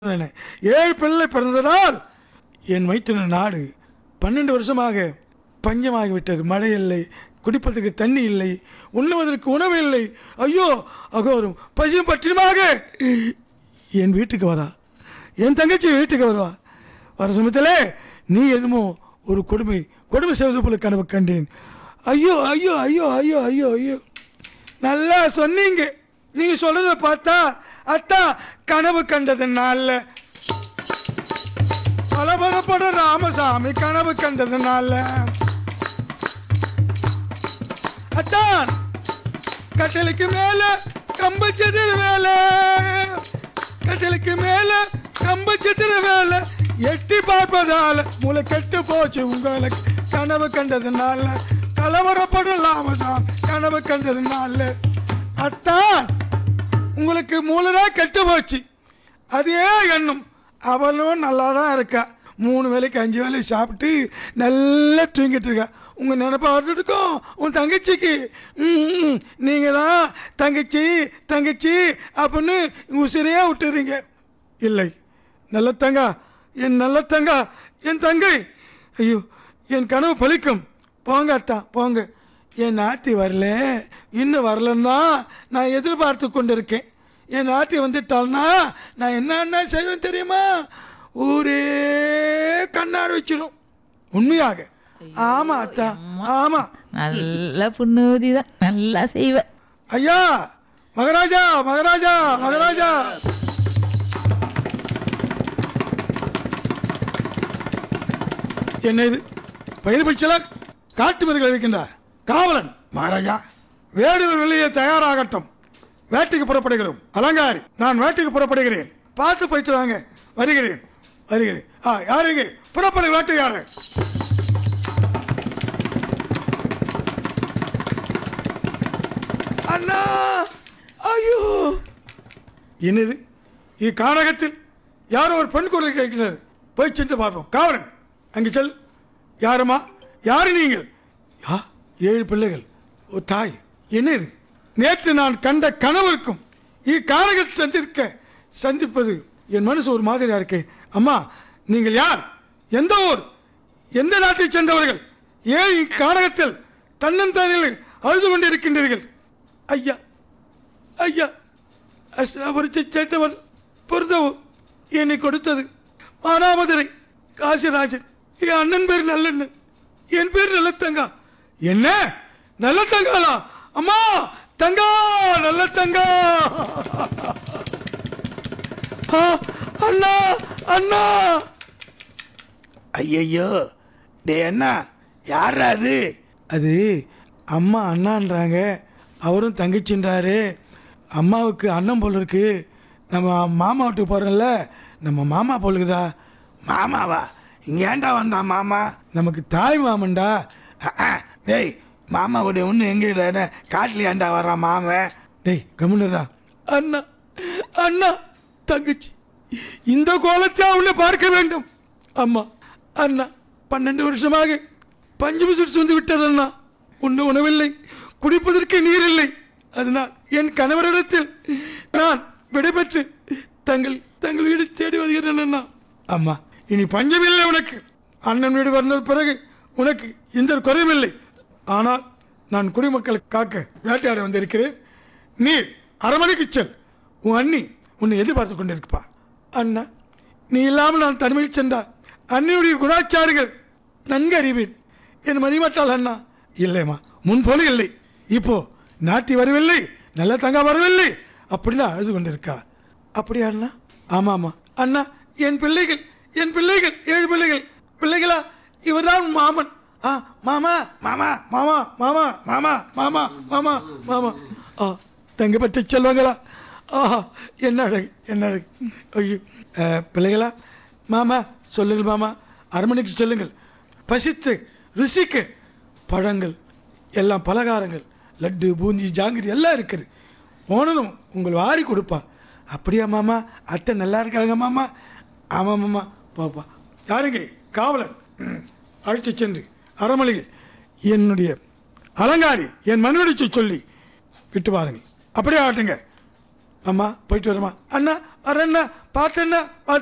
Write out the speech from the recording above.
பிறந்தன. ஏழு பிள்ளை பிறந்ததால் என் மைத்துன நாடு பன்னெண்டு வருஷமாக பஞ்சமாகிவிட்டது மழை இல்லை குடிப்பதற்கு தண்ணி இல்லை உண்ணுவதற்கு உணவு இல்லை ஐயோ அகோரும் பசியும் பட்டினமாக என் வீட்டுக்கு வரா என் தங்கச்சி வீட்டுக்கு வருவா வர சமயத்திலே நீ என்னமோ ஒரு கொடுமை கொடுமை செய்வது போல கனவு கண்டேன் ஐயோ ஐயோ ஐயோ ஐயோ ஐயோ ஐயோ நல்லா சொன்னீங்க நீங்க சொல்றத பார்த்தா அத்தா கனவு கண்டதுனால பலபலப்பட ராமசாமி கனவு கண்டதுனால அத்தான் கட்டளைக்கு மேல கம்பச்சதிர வேலை கட்டளைக்கு மேல கம்பச்சதிர வேலை எட்டி பார்ப்பதால மூளை கெட்டு போச்சு உங்களுக்கு கனவு கண்டதுனால கலவரப்படும் ராமசாமி கனவு கண்டதுனால அத்தான் உங்களுக்கு மூளைதான் கெட்டு போச்சு அதே எண்ணம் அவளும் நல்லா தான் இருக்கா மூணு வேளைக்கு அஞ்சு வேலை சாப்பிட்டு நல்லா தூங்கிட்டு இருக்கா உங்கள் நினப்பா வர்றதுக்கும் உன் தங்கச்சிக்கு நீங்கள் தான் தங்கச்சி தங்கச்சி அப்படின்னு உசிரையாக விட்டுறீங்க இல்லை நல்ல தங்கா என் நல்ல தங்கா என் தங்கை ஐயோ என் கனவு பலிக்கும் போங்க அத்தா போங்க என் நாத்தி வரல இன்னும் வரலன்னு தான் நான் எதிர்பார்த்து கொண்டு இருக்கேன் என் நாத்தி வந்துட்டாள்னா நான் என்னென்ன செய்வேன் தெரியுமா ஊரே கண்ணார் வச்சிடும் உண்மையாக ஆமா அத்தா ஆமா நல்ல புண்ணுதி தான் நல்லா செய்வேன் ஐயா மகாராஜா மகாராஜா மகாராஜா என்ன இது பயிர் பட்சலா காட்டு மிருகள் இருக்கின்றார் காவலன் மகாராஜா வேடுவர் வெளியே தயாராகட்டும் வேட்டைக்கு புறப்படுகிறோம் அலங்காரி நான் வேட்டைக்கு புறப்படுகிறேன் பார்த்து போயிட்டு வாங்க வருகிறேன் வருகிறேன் ஆ யாருங்க புறப்படு வேட்டையாடு அண்ணா ஐயோ என்னது இக்கானகத்தில் யாரோ ஒரு பெண் குரல் கேட்கிறது போய் சென்று பார்ப்போம் காவலன் அங்கே செல் யாருமா யாரு நீங்கள் யா ஏழு பிள்ளைகள் ஓ தாய் என்ன இது நேற்று நான் கண்ட கனவுக்கும் இக்கானகத்தில் சந்திக்க சந்திப்பது என் மனசு ஒரு மாதிரியா இருக்கு அம்மா நீங்கள் யார் எந்த ஊர் எந்த நாட்டைச் சேர்ந்தவர்கள் ஏன் இக்கானகத்தில் தன்னந்தனில் அழுது கொண்டிருக்கின்றீர்கள் ஐயா ஐயா அஷ்டாபுரத்தை சேர்ந்தவன் பொருத்தவும் என்னை கொடுத்தது மானாமதுரை காசிராஜன் என் அண்ணன் பேர் நல்லண்ணன் என் பேர் நல்லத்தங்கா என்ன நல்லத்தங்காலா அம்மா தங்கா நல்லத்தங்கா ஆ, அண்ணா அண்ணா ஐயையோ டே அண்ணா யாரா அது அது அம்மா அண்ணான்றாங்க அவரும் தங்கச்சின்றாரு அம்மாவுக்கு அண்ணன் போல இருக்கு நம்ம மாமா வீட்டுக்கு போகிறோம்ல நம்ம மாமா போலுக்குதா மாமாவா இங்கே ஏன்டா வந்தான் மாமா நமக்கு தாய் மாமன்டா அஹ், அஹ், டேய் மாமாவுடைய ஒன்று எங்கே காட்டில் ஏன்டா வர்றான் மாமன் டேய் கம்முனுடா அண்ணா அண்ணா தங்கச்சி இந்த கோலத்தை அவனை பார்க்க வேண்டும் அம்மா அண்ணா பன்னெண்டு வருஷமாக பஞ்சமி சுட்டு வந்து விட்டது அண்ணா உண்ண உணவில்லை குடிப்பதற்கு நீர் இல்லை அதனால் என் கணவரிடத்தில் நான் விடைபெற்று தங்கள் தங்கள் வீடு தேடி வருகிறேன் அண்ணா அம்மா இனி பஞ்சமில்லை உனக்கு அண்ணன் வீடு வந்த பிறகு உனக்கு எந்த குறையும் இல்லை ஆனால் நான் குடிமக்களை காக்க வேட்டையாட வந்திருக்கிறேன் நீர் அரமனைக்கு செல் உன் அண்ணி உன்னை எதிர்பார்த்து கொண்டிருப்பா அண்ணா நீ இல்லாமல் நான் தனிமையில் சென்றால் அண்ணியுடைய குணாச்சாரங்கள் நன்கு அறிவேன் என் மதிமட்டால் அண்ணா இல்லைம்மா முன் போல இல்லை இப்போ நாட்டி வரவில்லை நல்ல தங்கா வரவில்லை அப்படின்னு அழுது கொண்டிருக்கா அப்படியா அண்ணா ஆமா ஆமா அண்ணா என் பிள்ளைகள் என் பிள்ளைகள் ஏழு பிள்ளைகள் பிள்ளைகளா இவர்தான் உன் மாமன் ஆ மாமா மாமா மாமா மாமா மாமா மாமா மாமா மாமா ஆ தங்க பற்றி செல்வாங்களா ஆஹா என்ன அழகு என்ன அழகு ஐயோ அஹ், பிள்ளைகளா மாமா சொல்லுங்கள் மாமா அரண்மனைக்கு சொல்லுங்கள் பசித்து ருசிக்கு பழங்கள் எல்லாம் பலகாரங்கள் லட்டு பூந்தி ஜாங்கிரி எல்லாம் இருக்குது போனதும் உங்கள் வாரி கொடுப்பா அப்படியா மாமா அத்தை நல்லா இருக்காங்க மாமா ஆமாம் மாமா பாப்பா யாருங்க காவலன் ம், அழைத்து சென்று அரண்மனையில் என்னுடைய அலங்காரி என் மனைவிச்சு சொல்லி விட்டு பாருங்க அப்படியே ஆட்டுங்க அம்மா போயிட்டு வரமா அண்ணா வரேண்ணா பார்த்தேண்ணா பார்த்து